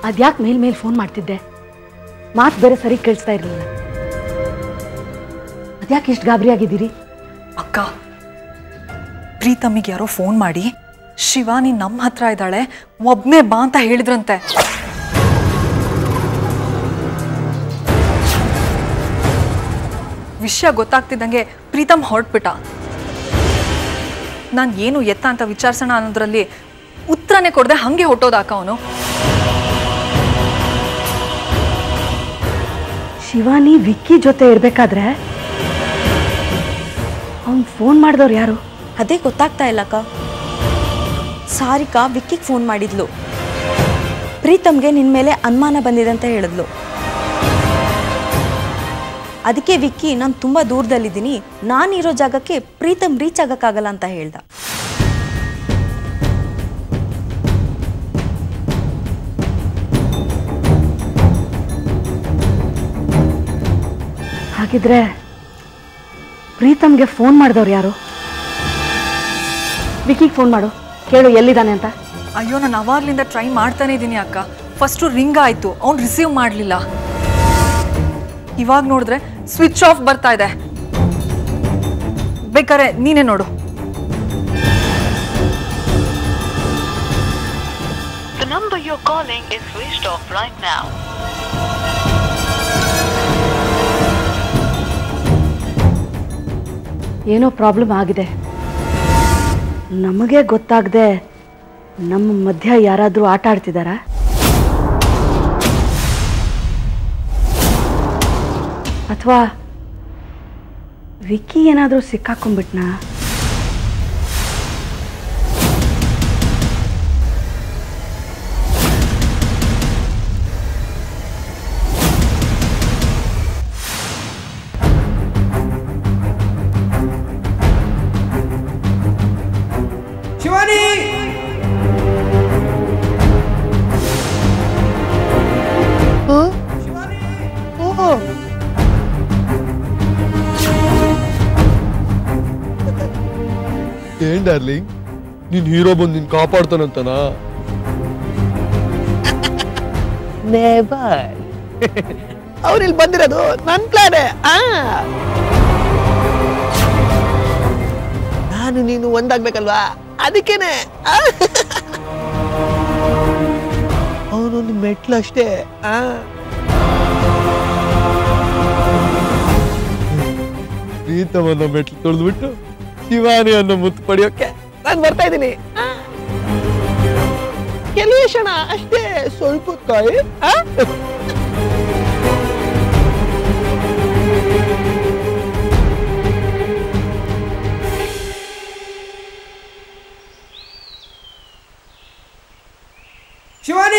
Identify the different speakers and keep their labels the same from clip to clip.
Speaker 1: ಅದ್ಯಾಕೆ ಮೇಲ್ ಮೇಲ್ ಫೋನ್ ಮಾಡ್ತಿದ್ದೆ ಮಾತು ಬೇರೆ ಸರಿ ಕೇಳಿಸ್ತಾ ಇರಲಿಲ್ಲ ಅದ್ಯಾಕೆ ಇಷ್ಟು ಗಾಬರಿ ಆಗಿದ್ದೀರಿ
Speaker 2: ಅಕ್ಕ ಪ್ರೀತಮ್ಮಿಗೆ ಯಾರೋ ಫೋನ್ ಮಾಡಿ ಶಿವಾನಿ ನಮ್ಮ ಹತ್ರ ಇದ್ದಾಳೆ ಒಬ್ನೇ ಬಾ ಅಂತ ಹೇಳಿದ್ರಂತೆ ವಿಷಯ ಗೊತ್ತಾಗ್ತಿದ್ದಂಗೆ ಪ್ರೀತಮ್ ಹೊರಟ್ಬಿಟ್ಟ ನಾನು ಏನು ಎತ್ತ ಅಂತ ವಿಚಾರಿಸೋಣ ಅನ್ನೋದ್ರಲ್ಲಿ ಉತ್ತರನೇ ಕೊಡದೆ ಹಂಗೆ ಹೊಟ್ಟೋದ ಅಕ್ಕ ಅವನು
Speaker 1: ಶಿವಾನಿ ವಿಕ್ಕಿ ಜೊತೆ ಇರ್ಬೇಕಾದ್ರೆ ಅವ್ನು ಫೋನ್ ಮಾಡಿದವ್ರು ಯಾರು
Speaker 3: ಅದೇ ಗೊತ್ತಾಗ್ತಾ ಇಲ್ಲಕ್ಕ ಸಾರಿಕಾ ವಿಕ್ಕಿಗೆ ಫೋನ್ ಮಾಡಿದ್ಲು ಪ್ರೀತಮ್ಗೆ ನಿನ್ನ ಮೇಲೆ ಅನುಮಾನ ಬಂದಿದೆ ಅಂತ ಹೇಳಿದ್ಲು ಅದಕ್ಕೆ ವಿಕ್ಕಿ ನಾನು ತುಂಬ ದೂರದಲ್ಲಿದ್ದೀನಿ ನಾನಿರೋ ಜಾಗಕ್ಕೆ ಪ್ರೀತಮ್ ರೀಚ್ ಆಗಕ್ಕಾಗಲ್ಲ ಅಂತ ಹೇಳ್ದ
Speaker 1: ಹಾಗಿದ್ರೆ ಪ್ರೀತಮ್ಗೆ ಫೋನ್ ಮಾಡಿದವ್ರು ಯಾರು ವಿಕಿಗೆ ಫೋನ್ ಮಾಡು ಕೇಳು ಎಲ್ಲಿದ್ದಾನೆ ಅಂತ
Speaker 2: ಅಯ್ಯೋ ನಾನು ಅವಾಗ್ಲಿಂದ ಟ್ರೈ ಮಾಡ್ತಾನೆ ಇದ್ದೀನಿ ಅಕ್ಕ ಫಸ್ಟು ರಿಂಗ್ ಆಯಿತು ಅವ್ನು ರಿಸೀವ್ ಮಾಡಲಿಲ್ಲ ಇವಾಗ ನೋಡಿದ್ರೆ ಸ್ವಿಚ್ ಆಫ್ ಬರ್ತಾ ಇದೆ ಬೇಕಾರೆ ನೀನೇ ನೋಡು
Speaker 4: The number you're calling is switched off right now.
Speaker 1: ಏನೋ ಪ್ರಾಬ್ಲಮ್ ಆಗಿದೆ ನಮಗೆ ಗೊತ್ತಾಗದೆ ನಮ್ಮ ಮಧ್ಯ ಯಾರಾದರೂ ಆಟ ಆಡ್ತಿದ್ದಾರಾ ಅಥವಾ ವಿಕ್ಕಿ ಏನಾದರೂ ಸಿಕ್ಕಾಕೊಂಡ್ಬಿಟ್ನಾ
Speaker 5: ಶಿವಾನಿ
Speaker 6: ಏನ್ ಡಾರ್ಲಿಂಗ್ ನೀನ್ ಹೀರೋ ಬಂದು ನಿನ್ ಕಾಪಾಡ್ತಾನಂತನ
Speaker 7: ನೆವರ್ ಅವ್ರಿಲ್ಲಿ ಬಂದಿರೋದು ನನ್ ಪ್ಲಾನೆ ನಾನು ನೀನು ಒಂದಾಗ್ಬೇಕಲ್ವಾ ಅದಕ್ಕೇನೆ ಅವನೊಂದು ಮೆಟ್ಲು ಅಷ್ಟೇ ಆ
Speaker 6: ಪ್ರೀತಮನ್ನ ಮೆಟ್ಲು ತೊಳೆದ್ಬಿಟ್ಟು ಶಿವಾನಿ ಅನ್ನೋ ಮುತ್ತು ಪಡೆಯೋಕೆ
Speaker 7: ನಾನು ಬರ್ತಾ ಇದ್ದೀನಿ ಕೆಲವೇ ಕ್ಷಣ ಅಷ್ಟೇ ಸ್ವಲ್ಪ ಹೊತ್ತು ಕಾಯಿ ಆ?
Speaker 5: ಶಿವಾನಿ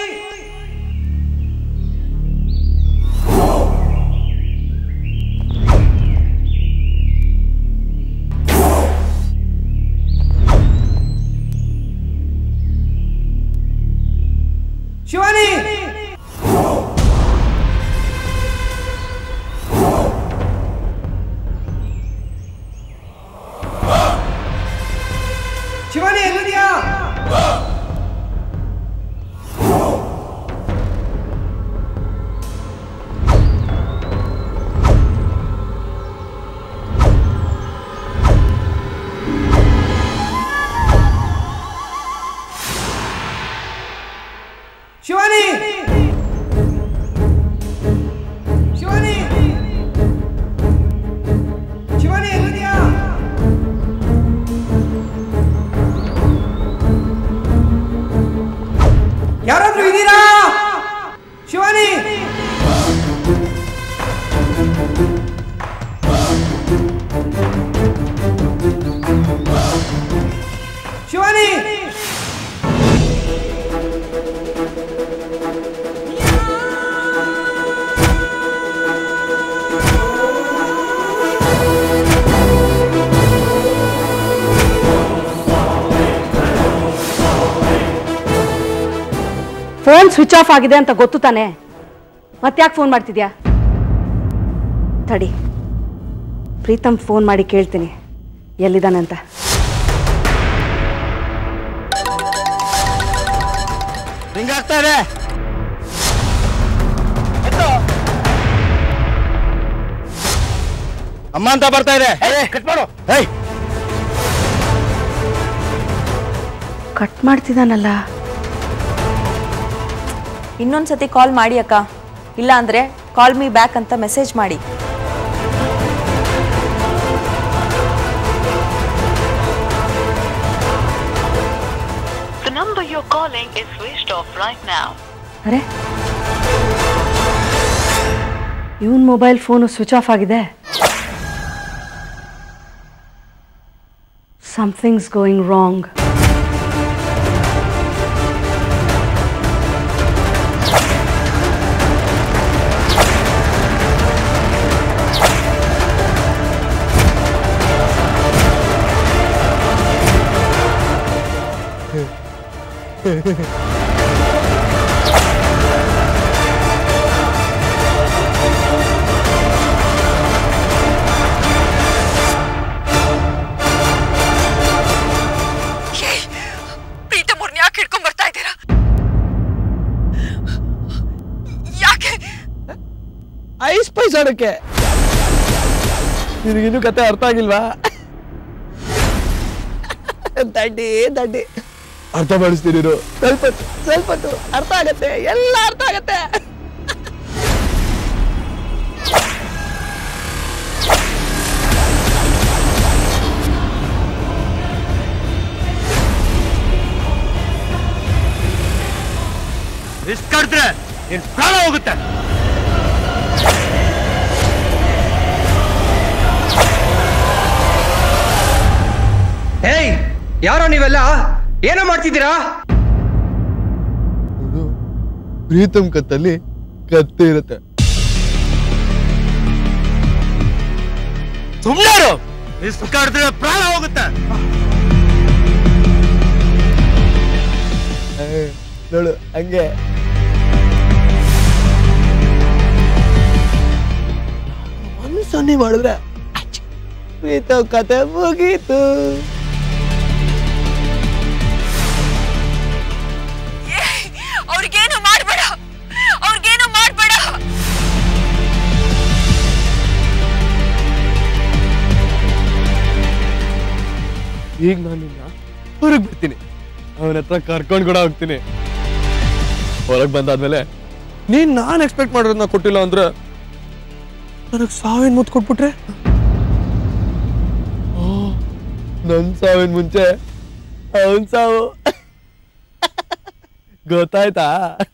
Speaker 5: ಶಿವಾನಿ ಶಿವಾನಿ ಎಲ್ಲಿದ್ಯಾ ಶಿವಾನಿ ಶಿವಾನಿ ಶಿವಾನಿ ಎಲ್ಲಿದ್ಯಾ ಯಾರಾದ್ರೂ ಇದ್ದೀರಾ Shivani Shivani
Speaker 1: phone switch off ಆಗಿದೆ ಅಂತ ಗೊತ್ತು ತಾನೆ ಮತ್ತ್ಯಾಕೆ ಫೋನ್ ಮಾಡ್ತಿದ್ಯಾ ತಡಿ ಪ್ರೀತಮ್ ಫೋನ್ ಮಾಡಿ ಕೇಳ್ತೀನಿ ಎಲ್ಲಿದ್ದಾನಂತ
Speaker 7: ರಿಂಗ್ ಆಗ್ತಾ ಇದೆ ಏನಾಯ್ತು
Speaker 6: ಅಮ್ಮ ಅಂತ ಬರ್ತಾ ಇದೆ ಕಟ್ ಮಾಡು ಏಯ್
Speaker 1: ಕಟ್ ಮಾಡ್ತಿದ್ದಾನಲ್ಲ
Speaker 3: ಇನ್ನೊಂದ್ಸತಿ ಕಾಲ್ ಮಾಡಿ ಅಕ್ಕ ಇಲ್ಲ ಅಂದ್ರೆ ಕಾಲ್ ಮೀ ಬ್ಯಾಕ್ ಅಂತ ಮೆಸೇಜ್ ಮಾಡಿ
Speaker 4: The number you're calling is switched off right now.
Speaker 1: ಅರೆ ಇವನ್ ಮೊಬೈಲ್ ಫೋನು ಸ್ವಿಚ್ ಆಫ್ ಆಗಿದೆ ಸಮಥಿಂಗ್ಸ್ ಗೋಯಿಂಗ್ ರಾಂಗ್
Speaker 2: ಪ್ರೀತಮ್ ಅವ್ರನ್ನ ಯಾಕೆ ಹಿಡ್ಕೊಂಡ್ ಬರ್ತಾ ಇದ್ದೀರಾ ಯಾಕೆ
Speaker 7: ಐಸ್ ಪೈಸ್ ಆಡಕ್ಕೆ ನಿನಗಿನ್ನೂ ಕತೆ ಅರ್ಥ ಆಗಿಲ್ವಾ ದಡ್ಡಿ ದಡ್ಡಿ
Speaker 6: ಅರ್ಥ ಮಾಡಿಸ್ತೀನಿ ನೀನು
Speaker 7: ಸ್ವಲ್ಪ ಹೊತ್ತು, ಸ್ವಲ್ಪ ಹೊತ್ತು. ಅರ್ಥ ಆಗತ್ತೆ ಎಲ್ಲ ಅರ್ಥ ಆಗತ್ತೆ
Speaker 6: ರಿಸ್ಕ್ ಆಡ್ತಾರೆ ನಿನ್ ಪ್ರಾಣ ಹೋಗುತ್ತೆ
Speaker 5: ಹೇಯ್ ಯಾರೋ ನೀವೆಲ್ಲ ಏನೋ ಮಾಡ್ತಿದ್ದೀರಾ
Speaker 6: ಪ್ರೀತಮ್ ಕತ್ತಲ್ಲಿ ಕತ್ತೆ ಇರುತ್ತೆ ಸುಮ್ಮನೆ ರಿಸ್ಕ್ ಆಡ್ತಾರೆ ಪ್ರಾಣ ಹೋಗುತ್ತೆ ಏ, ನೋಡು ಹಂಗೆ
Speaker 7: ಒಂದು ಸೊನ್ನೆ ಮಾಡಿದ್ರೆ ಅಚ್ಚ್, ಪ್ರೀತಮ್ ಕತೆ ಮುಗೀತು
Speaker 2: ಅವ್ರಿಗೇನು ಮಾಡ್ಬೇಡ ಅವ್ರಿಗೇನು ಮಾಡ್ಬೇಡ
Speaker 6: ಈಗ ನಾನು ನಿನ್ನ ಹೊರಗೆ ಬರ್ತೀನಿ ಅವನ ಹತ್ರ ಕರ್ಕೊಂಡು ಕೂಡ ಹೋಗ್ತೀನಿ ಹೊರಗೆ ಬಂದಾದ್ಮೇಲೆ ನೀನ್ ನಾನು ಎಕ್ಸ್ಪೆಕ್ಟ್ ಮಾಡಿರೋದನ್ನ ಕೊಟ್ಟಿಲ್ಲ ಅಂದ್ರೆ ನನಗೆ ಸಾವಿನ ಮುತ್ತು ಕೊಟ್ಬಿಟ್ರೆ ಓ, ನನ್ ಸಾವಿನ ಮುಂಚೆ ಅವನ್ ಸಾವು ಗೊತ್ತಾಯ್ತಾ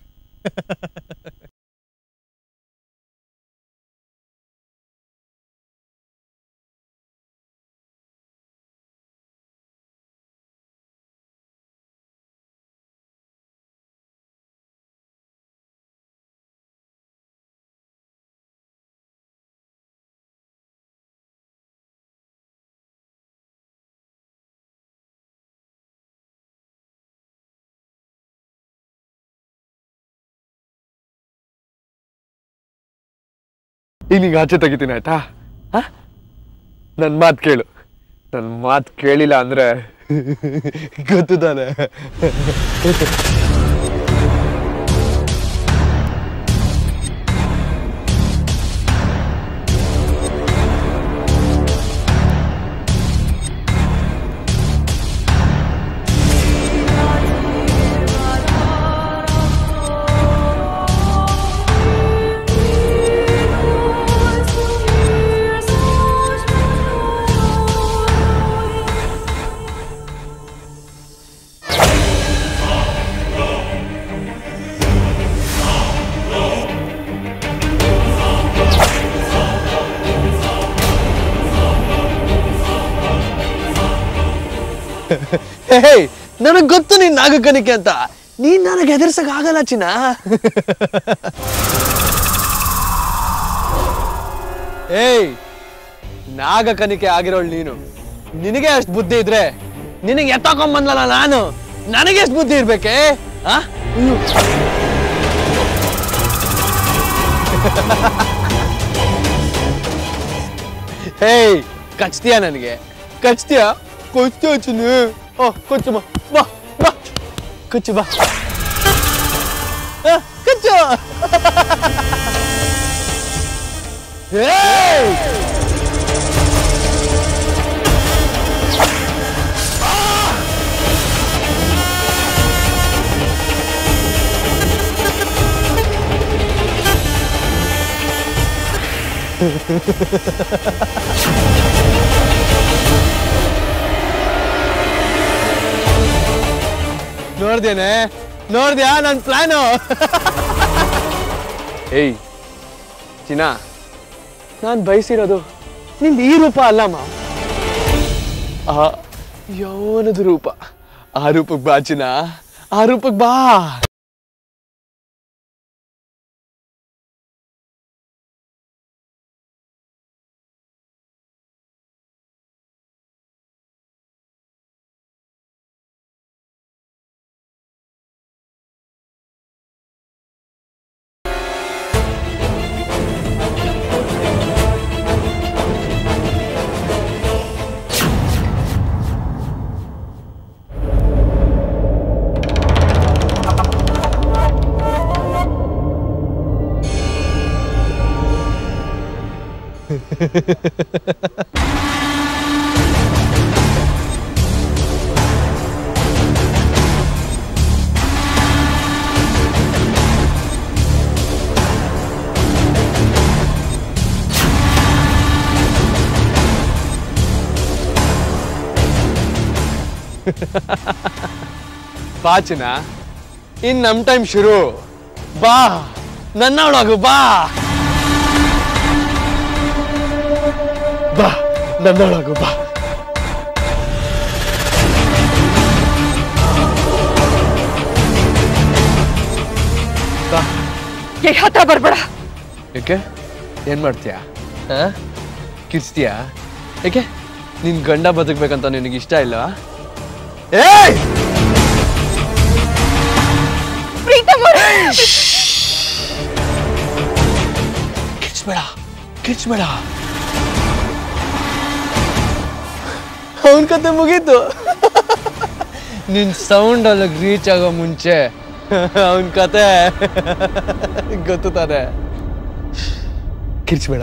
Speaker 6: ಈಗ ನಿಂಗೆ ಆಚೆ ತೆಗಿತೀನಿ ಆಯ್ತಾ ನನ್ನ ಮಾತು ಕೇಳು ನನ್ನ ಮಾತು ಕೇಳಿಲ್ಲ ಅಂದ್ರೆ ಗೊತ್ತು ತಾನೆ
Speaker 7: ಹೇ ನನಗ್ ಗೊತ್ತು ನೀನ್ ನಾಗಕನಿಕೆ ಅಂತ ನೀನ್ ನನಗೆ ಎದುರ್ಸಕ್ ಆಗಲ್ಲ ಚಿನ್ನ ಏಯ್ ನಾಗಕನಿಕೆ ಆಗಿರೋಳು ನೀನು ನಿನಗೆ ಅಷ್ಟು ಬುದ್ಧಿ ಇದ್ರೆ ನಿನಗೆ ಎತ್ತಾಕೊಂಬಂದಲ್ಲ ನಾನು ನನಗೆ ಎಷ್ಟು ಬುದ್ಧಿ ಇರ್ಬೇಕೆ ಆ ಹೇಯ್ ಕಚ್ತೀಯ ನನಗೆ ಕಚ್ತೀಯ ಕೊಚ್ಚು ಚಿನ್ನು ಓ ಕೊಚ್ಚು ಬಾ ಬಾ ಬಾ ಕೊಚ್ಚು ಬಾ ಆ, ಕೊಚ್ಚು ಏಯ್! ನೋಡ್ದೇನೆ ನೋಡ್ದ್ಯಾ ನನ್ನ ಪ್ಲಾನು ಏಯ್ ಚಿನ್ನ ನಾನು ಬಯಸಿರೋದು ನಿಂದು ಈ ರೂಪ ಅಲ್ಲಮ್ಮ ಆ ಯೌವನದ ರೂಪ ಆ ರೂಪಕ್ಕೆ ಬಾ ಚಿನ್ನ ಆ ರೂಪಕ್ಕೆ ಬಾ ಬಾ ಚಿನ್ನ ಇನ್ ನಮ್ ಟೈಮ್ ಶುರು ಬಾ ನನ್ನವಳಾಗು ಬಾ ಬಾ ನನ್ನವಳಾಗು ಬಾ
Speaker 2: ಏ ಹತ್ರ ಬರ್ಬೇಡ
Speaker 7: ಏಕೆ ಏನ್ ಮಾಡ್ತೀಯಾ ಹಾ ಕಿರ್ಸ್ತೀಯಾ ಏಕೆ ನಿನ್ ಗಂಡ ಬದುಕ್ಬೇಕಂತ ನಿನಗೆ ಇಷ್ಟ ಇಲ್ವಾ ಏಯ್
Speaker 2: ಪ್ರೀತಮ್ ಅವ್ರೆ!
Speaker 7: ಕಿರ್ಚ್ಬೇಡ ಕಿರ್ಚ್ಬೇಡ ಅವನ ಕತೆ ಮುಗೀತು ನಿನ್ ಸೌಂಡ್ ಅಲ್ಲಿಗೆ ರೀಚ್ ಆಗೋ ಮುಂಚೆ ಅವನ ಕತೆ ಗೊತ್ತು ತಾನೆ ಕಿರ್ಚ್ಬೇಡ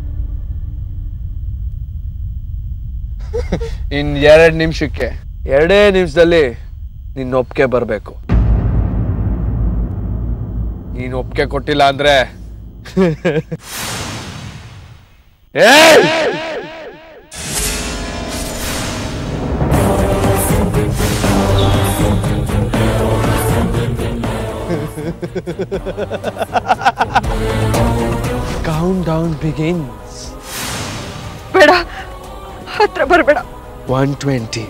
Speaker 7: ಇನ್ ಎರಡ್ ನಿಮಿಷಕ್ಕೆ ಎರಡೇ ನಿಮಿಷದಲ್ಲಿ ನಿನ್ನ ಒಪ್ಪಿಗೆ ಬರಬೇಕು ನೀನು ಒಪ್ಪಿಗೆ ಕೊಟ್ಟಿಲ್ಲ ಅಂದ್ರೆ ಏಯ್! Countdown begins.
Speaker 2: ಬೇಡ ಹತ್ರ ಬರ್ಬೇಡ
Speaker 7: 120.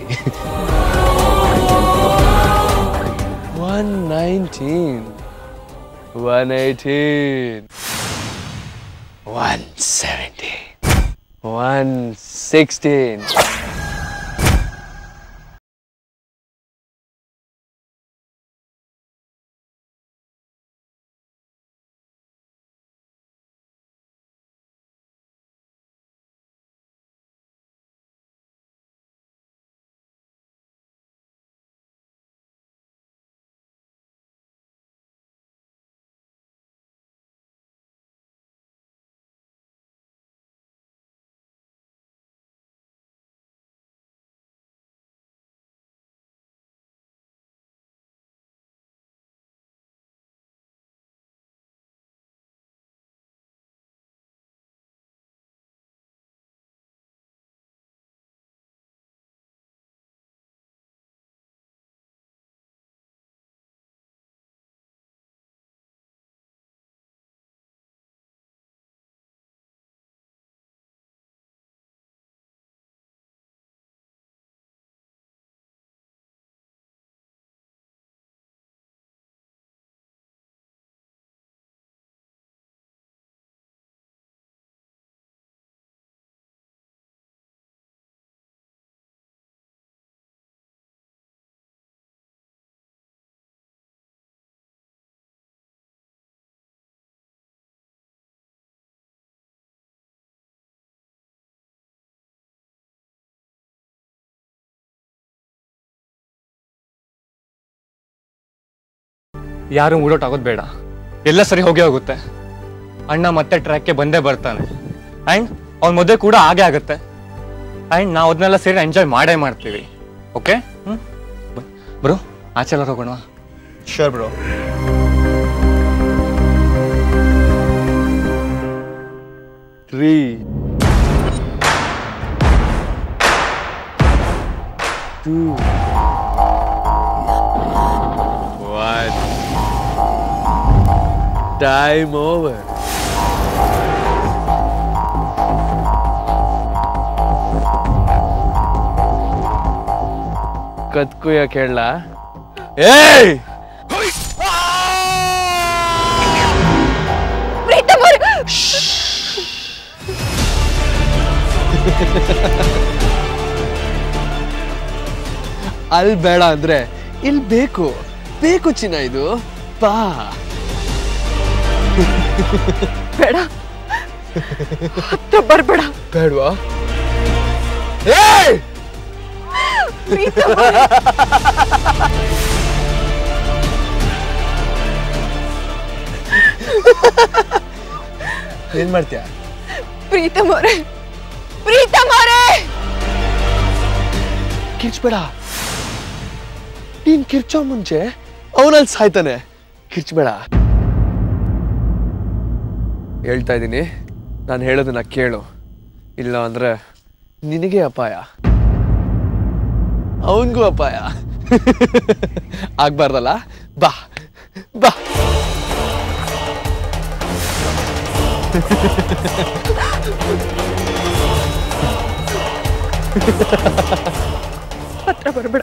Speaker 7: 119. 118. 170. 116.
Speaker 8: ಯಾರು ಮೂಡೋಟ್ ಆಗೋದು ಬೇಡ ಎಲ್ಲ ಸರಿ ಹೋಗೇ ಹೋಗುತ್ತೆ ಅಣ್ಣ ಮತ್ತೆ ಟ್ರ್ಯಾಕ್ಗೆ ಬಂದೇ ಬರ್ತಾನೆ ಆ್ಯಂಡ್ ಅವ್ನ ಮದುವೆ ಕೂಡ ಹಾಗೆ ಆಗುತ್ತೆ ಆ್ಯಂಡ್ ನಾವು ಅದನ್ನೆಲ್ಲ ಸೇರಿ ಎಂಜಾಯ್ ಮಾಡೇ ಮಾಡ್ತೀವಿ ಓಕೆ ಹ್ಞೂ ಬ್ರೋ ಆಚೆಲ್ಲ ಹೋಗೋಣ
Speaker 7: sure bro three two one time over ಕತ್ಕುಯ್ಯ ಕೇಳಲ ಏಯ್ ಅಲ್ಲಿ ಬೇಡ ಅಂದ್ರೆ ಇಲ್ಲಿ ಬೇಕು ಬೇಕು ಚಿನ್ನ ಇದು ಬಾ
Speaker 2: ಬೇಡ ಹತ್ರ ಬರ್ಬೇಡ
Speaker 7: ಬೇಡವಾ ಏಯ್ ಏನ್ ಮಾಡ್ತೀಯ
Speaker 2: ಪ್ರೀತಮ್ ಅವರೇ ಪ್ರೀತಮ್ ಅವರೇ
Speaker 7: ಕಿರ್ಚ್ಬೇಡ ನೀನ್ ಕಿರ್ಚೋ ಮುಂಚೆ ಅವನಲ್ಲಿ ಸಾಯ್ತಾನೆ ಕಿರ್ಚ್ಬೇಡ ಹೇಳ್ತಾ ಇದ್ದೀನಿ ನಾನು ಹೇಳೋದನ್ನ ಕೇಳು ಇಲ್ಲ ಅಂದ್ರೆ ನಿನಗೆ ಅಪಾಯ ಅವನಿಗೂ ಅಪಾಯ ಆಗ್ಬಾರ್ದಲ್ಲ ಬಾ ಬಾ
Speaker 2: ಹತ್ರ ಬರ್ಬೇಡ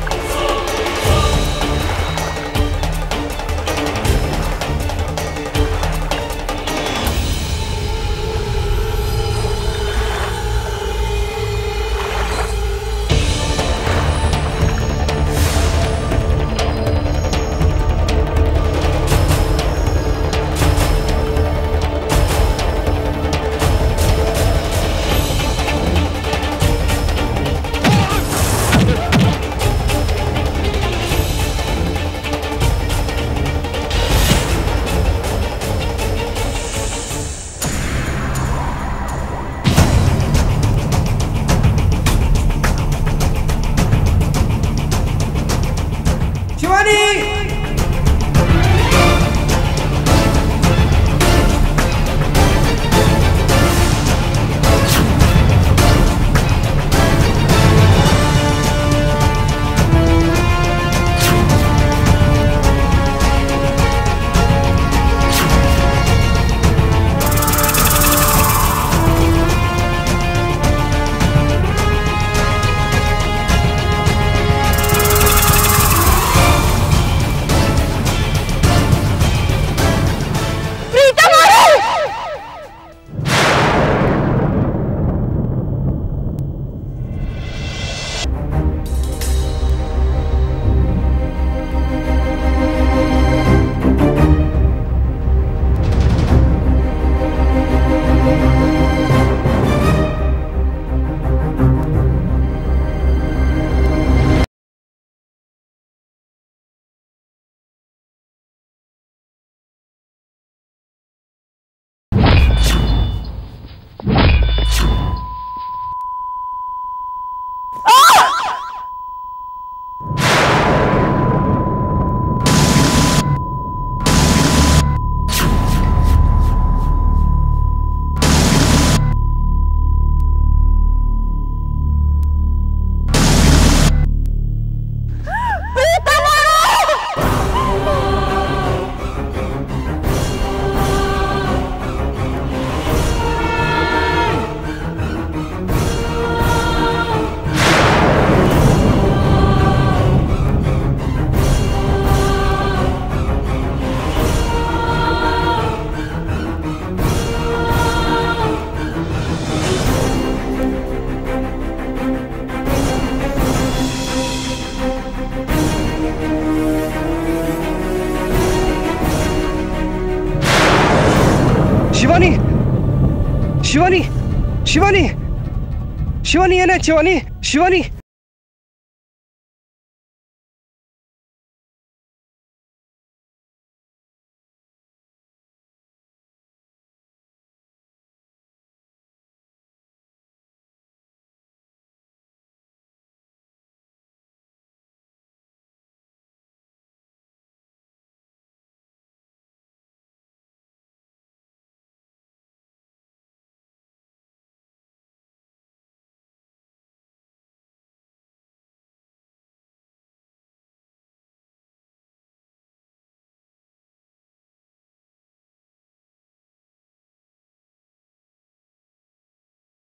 Speaker 5: ಶಿವಾನಿ ಶಿವಾನಿ ಶಿವಾನಿ ಶಿವಾನಿ ಏನಾಯ್ತು ಶಿವಾನಿ ಶಿವಾನಿ